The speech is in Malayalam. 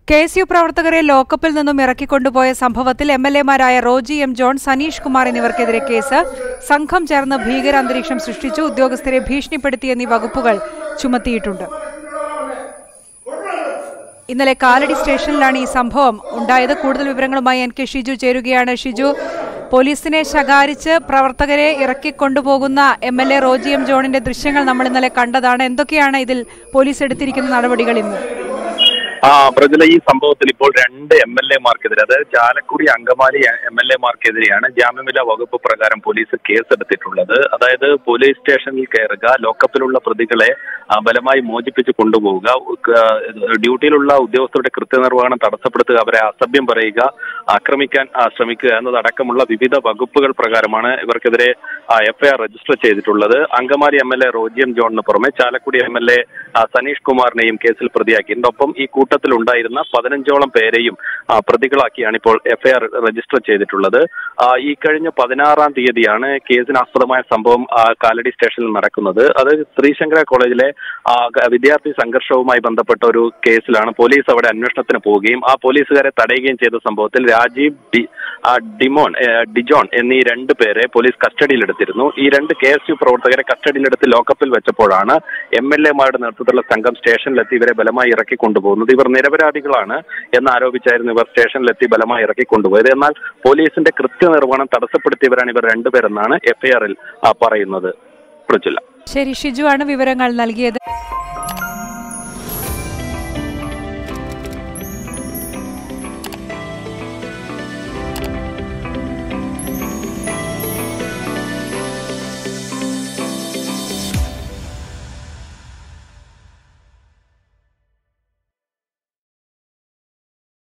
കെ എസ് യു പ്രവർത്തകരെ ലോക്കപ്പിൽ നിന്നും ഇറക്കിക്കൊണ്ടുപോയ സംഭവത്തിൽ എം എൽ എമാരായ റോജി എം ജോൺ സനീഷ് കുമാർ എന്നിവർക്കെതിരെ കേസ് സംഘം ചേർന്ന് ഭീകരാന്തരീക്ഷം സൃഷ്ടിച്ചു ഉദ്യോഗസ്ഥരെ ഭീഷണിപ്പെടുത്തി എന്നീ വകുപ്പുകൾ ചുമത്തിയിട്ടുണ്ട് ഇന്നലെ കാലടി സ്റ്റേഷനിലാണ് ഈ സംഭവം ഉണ്ടായത് കൂടുതൽ വിവരങ്ങളുമായി എൻ കെ ഷിജു ചേരുകയാണ് ഷിജു പോലീസിനെ ശകാരിച്ച് പ്രവർത്തകരെ ഇറക്കിക്കൊണ്ടുപോകുന്ന M L A Roji M ജോണിന്റെ ദൃശ്യങ്ങൾ നമ്മൾ ഇന്നലെ കണ്ടതാണ് എന്തൊക്കെയാണ് ഇതിൽ പോലീസ് എടുത്തിരിക്കുന്ന നടപടികൾ ഇന്ന് ആ പ്രജല ഈ സംഭവത്തിൽ ഇപ്പോൾ രണ്ട് എം എൽ എമാർക്കെതിരെ അതായത് ചാലക്കുടി അങ്കമാലി എം എൽ എമാർക്കെതിരെയാണ് ജാമ്യമില്ലാ വകുപ്പ് പ്രകാരം പോലീസ് കേസെടുത്തിട്ടുള്ളത് അതായത് പോലീസ് സ്റ്റേഷനിൽ കയറുക ലോക്കപ്പിലുള്ള പ്രതികളെ ആ, ബലമായി മോചിപ്പിച്ച് കൊണ്ടുപോവുക ഉക്ക- ഡ്യൂട്ടിയിലുള്ള ഉദ്യോഗസ്ഥരുടെ കൃത്യനിർവഹണം തടസ്സപ്പെടുത്തുക അവരെ അസഭ്യം പറയുക ആക്രമിക്കാൻ ആ, ശ്രമിക്കുക എന്നതടക്കമുള്ള വിവിധ വകുപ്പുകൾ പ്രകാരമാണ് ഇവർക്കെതിരെ എഫ്ഐആർ രജിസ്റ്റർ ചെയ്തിട്ടുള്ളത് അങ്കമാലി എം എൽ എ റോജിയം ജോണിന് പുറമെ Chalakudy M L A Sanish കുമാറിനെയും കേസിൽ പ്രതിയാക്കിയിട്ടുണ്ട് ഒപ്പം ഈ കൂട്ടത്തിൽ ഉണ്ടായിരുന്ന പതിനഞ്ചോളം പേരെയും ആ, പ്രതികളാക്കിയാണ് ഇപ്പോൾ എഫ്ഐആർ രജിസ്റ്റർ ചെയ്തിട്ടുള്ളത് ആ, ഈ കഴിഞ്ഞ പതിനാറാം തീയതിയാണ് കേസിനാസ്പദമായ സംഭവം ആ, കാലടി സ്റ്റേഷനിൽ നടക്കുന്നത് അത് ശ്രീശങ്കര കോളേജിലെ ആ, ഗ- വിദ്യാർത്ഥി സംഘർഷവുമായി ബന്ധപ്പെട്ട ഒരു കേസിലാണ് പോലീസ് അവിടെ അന്വേഷണത്തിന് പോവുകയും ആ പോലീസുകാരെ തടയുകയും ചെയ്ത സംഭവത്തിൽ രാജീവ് ഡി ആ, ഡിമോൺ ഏ, ഡിജോൺ എന്നീ രണ്ട് പേരെ പോലീസ് കസ്റ്റഡിയിലെടുത്തിരുന്നു ഈ രണ്ട് കെ എസ് യു പ്രവർത്തകരെ കസ്റ്റഡിയിലെടുത്ത് ലോക്കപ്പിൽ വെച്ചപ്പോഴാണ് എം എൽ എമാരുടെ നേതൃത്വത്തിലുള്ള സംഘം സ്റ്റേഷനിലെത്തി ഇവരെ ബലമായി ഇറക്കി കൊണ്ടുപോകുന്നത് ഇവർ നിരപരാധികളാണ് എന്ന് ആരോപിച്ചായിരുന്നു ഇവർ സ്റ്റേഷനിലെത്തി ബലമായി ഇറക്കി കൊണ്ടുപോയത് എന്നാൽ പോലീസിന്റെ കൃത്യനിർവഹണം തടസ്സപ്പെടുത്തിയവരാണ് ഇവർ രണ്ടുപേരെന്നാണ് എഫ്ഐആറിൽ പറയുന്നത് പ്രജുല ശരി ഷിജു ആണ് വിവരങ്ങൾ നൽകിയത്